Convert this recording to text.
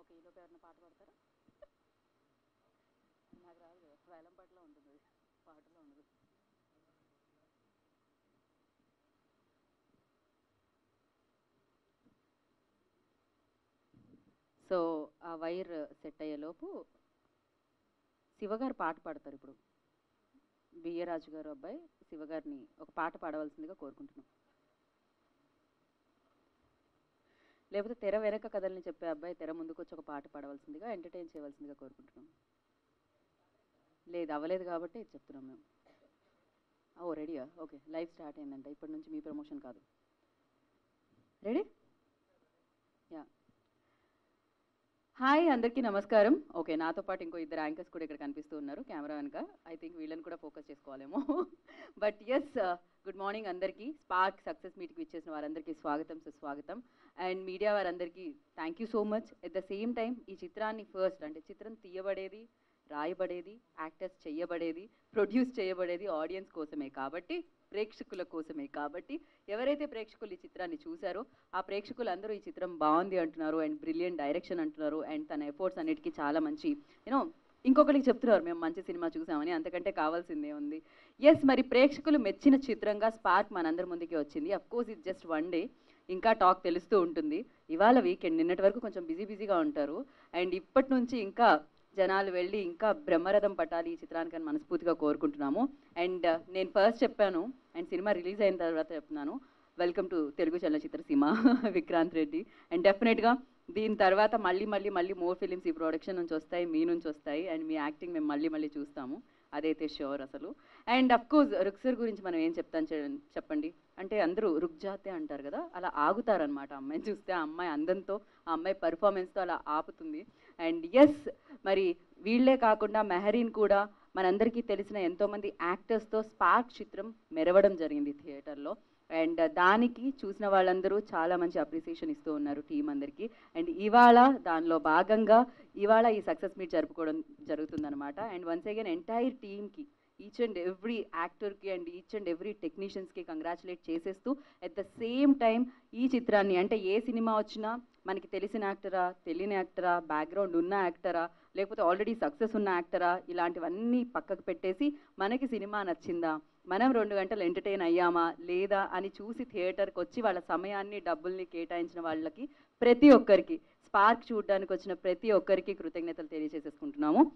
Okay ఈలోపు ఎవరైనా పాట పాడతారా నాకు రాదు కదా వేలంపాటలో ఉంటుంది అది. పాటలో ఉండదు సో ఆ వైర్ సెట్ అయ్యేలోపు శివగారు పాట పాడతారు ఇప్పుడు బియ్యరాజు గారు అబ్బాయి శివగారిని ఒక పాట పాడవలసిందిగా కోరుకుంటున్నాం లేకపోతే తెర వెనక కథల్ని చెప్పే అబ్బాయి తెర ముందుకు వచ్చి ఒక పాట పాడవలసిందిగా ఎంటర్టైన్ చేయవలసిందిగా కోరుకుంటున్నాం లేదు అవ్వలేదు కాబట్టి ఇది చెప్తున్నాం మేము ఓ రెడీయా ఓకే లైవ్ స్టార్ట్ అయిందంట ఇప్పటి నుంచి మీ ప్రమోషన్ కాదు రెడీ యా హాయ్ అందరికీ నమస్కారం ఓకే నాతో పాటు ఇంకో ఇద్దరు యాంకర్స్ కూడా ఇక్కడ కనిపిస్తూ ఉన్నారు కెమెరా వెనక ఐ థింక్ వీళ్ళని కూడా ఫోకస్ చేసుకోవాలేమో బట్ ఎస్ గుడ్ మార్నింగ్ అందరికీ స్పార్క్ సక్సెస్ మీట్కి ఇచ్చేసిన వారందరికీ స్వాగతం సుస్వాగతం అండ్ మీడియా వారందరికీ thank you so much at the same time ఈ చిత్రాన్ని ఫస్ట్ అంటే చిత్రం తీయబడేది రాయబడేది యాక్టర్స్ చేయబడేది ప్రొడ్యూస్ చేయబడేది ఆడియన్స్ కోసమే కాబట్టి ప్రేక్షకుల కోసమే కాబట్టి ఎవరైతే ప్రేక్షకులు ఈ చిత్రాన్ని చూశారో ఆ ప్రేక్షకులు అందరూ ఈ చిత్రం బాగుంది అంటున్నారు అండ్ బ్రిలియంట్ డైరెక్షన్ అంటున్నారు అండ్ తన ఎఫర్ట్స్ అన్నిటికీ చాలా మంచి యూనో ఇంకొకరికి చెప్తున్నారు మేము మంచి సినిమా చూసామని అంతకంటే కావాల్సిందే ఉంది ఎస్ మరి ప్రేక్షకులు మెచ్చిన చిత్రంగా స్పార్క్ మనందరి ముందుకి వచ్చింది అఫ్ కోర్స్ ఇది జస్ట్ వన్ డే ఇంకా టాక్ తెలుస్తూ ఉంటుంది ఇవాళ వీకెండ్ నిన్నటి వరకు కొంచెం బిజీ బిజీగా ఉంటారు అండ్ ఇప్పటి నుంచి ఇంకా జనాలు వెళ్ళి ఇంకా బ్రహ్మరథం పట్టాలి ఈ చిత్రానికి అని మనస్ఫూర్తిగా కోరుకుంటున్నాము అండ్ నేను ఫస్ట్ చెప్పాను అండ్ సినిమా రిలీజ్ అయిన తర్వాత చెప్తున్నాను వెల్కమ్ టు తెలుగు చలనచిత్ర సీమ విక్రాంత్ రెడ్డి అండ్ డెఫినెట్గా దీని తర్వాత మళ్ళీ మళ్ళీ మళ్ళీ మోర్ ఫిలిమ్స్ ఈ ప్రొడక్షన్ నుంచి వస్తాయి మీ నుంచి వస్తాయి అండ్ మీ యాక్టింగ్ మేము మళ్ళీ మళ్ళీ చూస్తాము అదైతే షూర్ అసలు అండ్ అఫ్ కోర్స్ రుక్సర్ గురించి మనం ఏం చెప్తాను చె- చెప్పండి అంటే అందరూ రుగ్జాతే అంటారు కదా అలా ఆగుతారనమాట అమ్మాయిని చూస్తే ఆ అమ్మాయి అందంతో ఆ అమ్మాయి పర్ఫార్మెన్స్తో అలా ఆపుతుంది అండ్ ఎస్ మరి వీళ్ళే కాకుండా మెహరీన్ కూడా మనందరికీ తెలిసిన ఎంతోమంది యాక్టర్స్తో స్పార్క్ చిత్రం మెరవడం జరిగింది థియేటర్లో అండ్ దానికి చూసిన వాళ్ళందరూ చాలా మంచి అప్రిసియేషన్ ఇస్తూ ఉన్నారు టీం అందరికీ అండ్ ఇవాళ దానిలో భాగంగా ఇవాళ ఈ సక్సెస్ మీట్ జరుపుకోవడం జరుగుతుందన్నమాట అండ్ వన్స్ అగైన్ ఎంటైర్ టీమ్కి ఈచ్ అండ్ ఎవ్రీ యాక్టర్కి అండ్ ఈచ్ అండ్ ఎవ్రీ టెక్నీషియన్స్కి కంగ్రాచులేట్ చేసేస్తూ అట్ ద సేమ్ టైం ఈ చిత్రాన్ని అంటే ఏ సినిమా వచ్చినా మనకి తెలిసిన యాక్టరా తెలియని యాక్టరా బ్యాక్గ్రౌండ్ ఉన్న యాక్టరా లేకపోతే ఆల్రెడీ సక్సెస్ ఉన్న యాక్టరా ఇలాంటివన్నీ పక్కకు పెట్టేసి మనకి సినిమా నచ్చిందా మనం రెండు గంటలు ఎంటర్టైన్ అయ్యామా లేదా అని చూసి థియేటర్కి వచ్చి వాళ్ళ సమయాన్ని డబ్బుల్ని కేటాయించిన వాళ్ళకి ప్రతి ఒక్కరికి స్పార్క్ చూడడానికి వచ్చిన ప్రతి ఒక్కరికి కృతజ్ఞతలు తెలియజేసేసుకుంటున్నాము